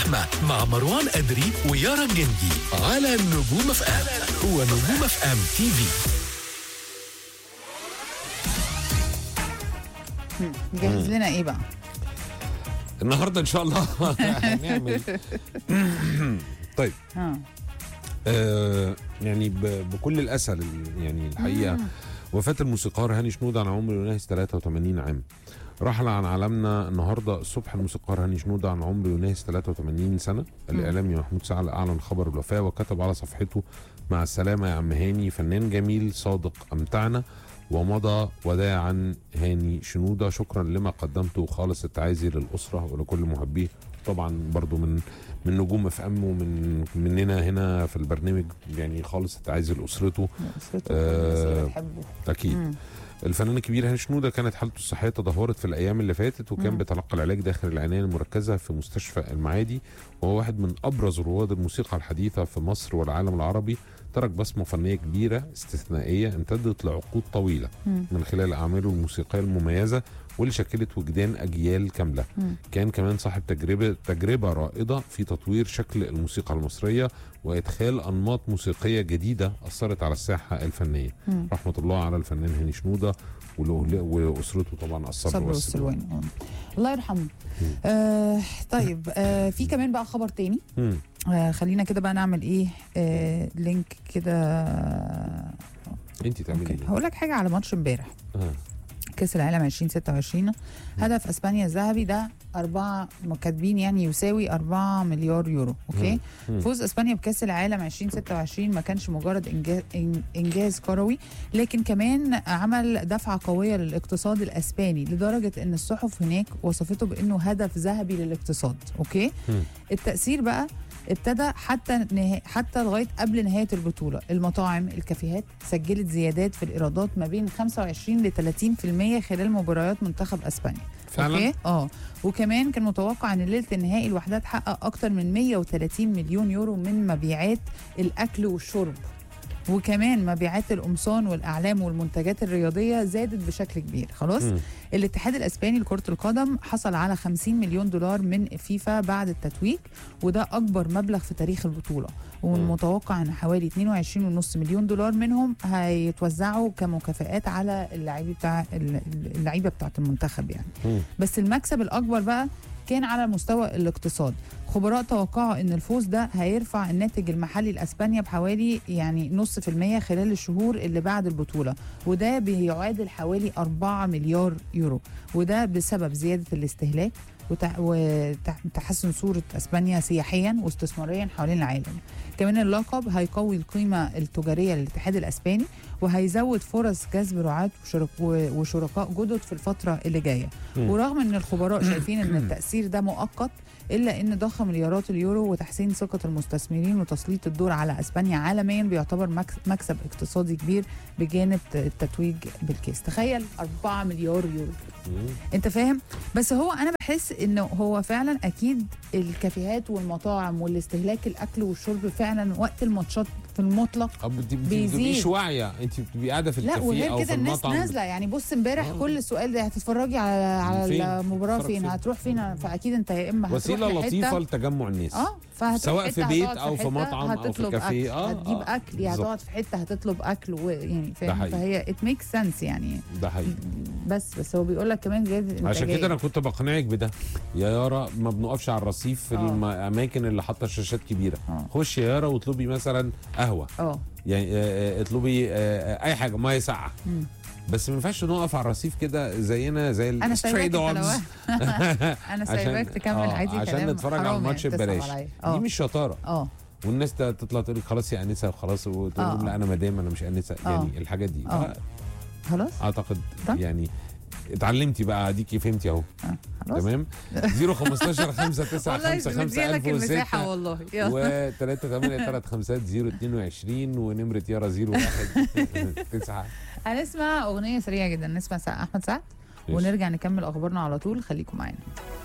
اللحمة مع مروان أدري ويارا الجندي على نجوم اف ام هو نجوم اف ام تي في جهز لنا ايه بقى النهارده ان شاء الله هنعمل طيب ها آه يعني ب- بكل الاسى لل- يعني الحقيقه وفاه الموسيقار هاني شنودة عن عمر يناهز 83 عام رحل عن عالمنا النهارده الصبح الموسيقار هاني شنودة عن عمر يناهز 83 سنه الاعلامي محمود سعد اعلن خبر الوفاه وكتب على صفحته مع السلامه يا عم هاني فنان جميل صادق امتعنا ومضى وداعا هاني شنودة شكرا لما قدمته خالص التعازي للأسرة ولكل محبيه طبعا برضو من من نجوم اف ام ومن مننا هنا في البرنامج يعني خالص التعازي لأسرته اسرته آه، والناس اللي بتحبه أكيد مم. الفنان الكبير هاني شنودة كانت حالته الصحية تدهورت في الأيام اللي فاتت وكان مم. بيتلقى العلاج داخل العناية المركزة في مستشفى المعادي وهو واحد من أبرز رواد الموسيقى الحديثة في مصر والعالم العربي ترك بصمة فنية كبيرة استثنائية امتدت لعقود طويلة مم. من خلال أعماله الموسيقية المميزة واللي شكلت وجدان أجيال كاملة مم. كان كمان صاحب تجربة تجربة رائدة في تطوير شكل الموسيقى المصرية وإدخال أنماط موسيقية جديدة أثرت على الساحة الفنية مم. رحمة الله على الفنان هاني شنودة ولأهل- وأسرته طبعا الصبر صبر والسلوان والسلوان آه. الله يرحمه آه طيب آه في كمان بقى خبر تاني مم. آه خلينا كده بقى نعمل ايه آه لينك كده انت تعملي اوكي ايه؟ هقول لك حاجه على ماتش امبارح آه. كاس العالم 2026 هدف اسبانيا الذهبي ده أربعة كاتبين يعني يساوي 4 مليار يورو اوكي مم. فوز اسبانيا بكاس العالم 2026 ما كانش مجرد انجاز انجاز كروي لكن كمان عمل دفعه قويه للاقتصاد الاسباني لدرجه ان الصحف هناك وصفته بانه هدف ذهبي للاقتصاد اوكي مم. التاثير بقى ابتدى حتى نها... حتى لغايه قبل نهايه البطوله المطاعم الكافيهات سجلت زيادات في الايرادات ما بين 25 ل 30% خلال مباريات منتخب اسبانيا فعلا؟ اوكي اه وكمان كان متوقع ان ليله النهائي لوحدها تحقق اكتر من 130 مليون يورو من مبيعات الاكل والشرب وكمان مبيعات القمصان والاعلام والمنتجات الرياضيه زادت بشكل كبير خلاص مم. الاتحاد الاسباني لكره القدم حصل على 50 مليون دولار من فيفا بعد التتويج وده اكبر مبلغ في تاريخ البطوله ومن مم. المتوقع ان حوالي 22.5 مليون دولار منهم هيتوزعوا كمكافآت على اللعيبه بتاع اللعيبه بتاعه المنتخب يعني مم. بس المكسب الاكبر بقى كان على مستوى الاقتصاد خبراء توقعوا ان الفوز ده هيرفع الناتج المحلي لاسبانيا بحوالي يعني نص في المية خلال الشهور اللي بعد البطولة وده بيعادل حوالي 4 مليار يورو وده بسبب زيادة الاستهلاك وتح- وتحسن صورة اسبانيا سياحيا واستثماريا حوالين العالم كمان اللقب هيقوي القيمة التجارية للاتحاد الاسباني وهيزود فرص جذب رعاة وشرك و- وشركاء جدد في الفترة اللي جاية مم. ورغم ان الخبراء شايفين ان التأثير ده مؤقت الا ان ضخ مليارات اليورو وتحسين ثقة المستثمرين وتسليط الدور على اسبانيا عالميا بيعتبر مكس- مكسب اقتصادي كبير بجانب ت- التتويج بالكاس تخيل 4 مليار يورو مم. انت فاهم بس هو انا بحس انه هو فعلا اكيد الكافيهات والمطاعم والاستهلاك الاكل والشرب فعلا وقت الماتشات في المطلق طب انت ما بيزيد. بتبقيش واعيه انت بتبقي قاعده في لا الكافيه وغير او كده في الناس المطعم نازله يعني بص امبارح آه. كل السؤال ده هتتفرجي على على فين؟ المباراه هتتفرج فين فين؟ هتروح فين فاكيد انت يا اما هتروح وسيله لحتة- لطيفه لتجمع الناس اه فهتروح سواء في حتة بيت هتقعد أو في حتة مطعم أو في هتطلب كافيه. أكل. آه، هتجيب آه، اكل يا بالظبط. هتقعد في حته هتطلب اكل ويعني فاهم حقيقي. فهي ات ميك سنس يعني ده حقيقي بس بس هو بيقول لك كمان زياده عشان الإنتاجية. كده انا كنت بقنعك بده يا يارا ما بنقفش على الرصيف في آه. الاماكن اللي حاطه شاشات كبيره آه. خش يا يارا واطلبي مثلا قهوه اه يعني آه، آه، اطلبي آه، آه، اي حاجه ميه ساقعه مم. بس ما ينفعش نقف على الرصيف كده زينا زي انا سايباك الستري انت لو- دوجز انا سايباك تكمل آه، عادي عشان كلام نتفرج على حرام الماتش يعني، تصعب ببلاش عليا. دي اه مش شطاره اه والناس ت- تطلع تقول لك خلاص يا انسه وخلاص وتقول آه. لهم لا انا مدام انا مش انسه آه. يعني الحاجات دي آه. خلاص اعتقد طب. يعني اتعلمتي بقى اديكي فهمتي اهو آه. خلاص تمام 015 5 9 والله 5 5 مديلك المساحه 1006 والله يلا و 3 8 3 5 0 22 ونمره يارا 01 9 هنسمع اغنيه سريعه جدا نسمع سع- احمد سعد ماشي. ونرجع نكمل اخبارنا على طول خليكم معانا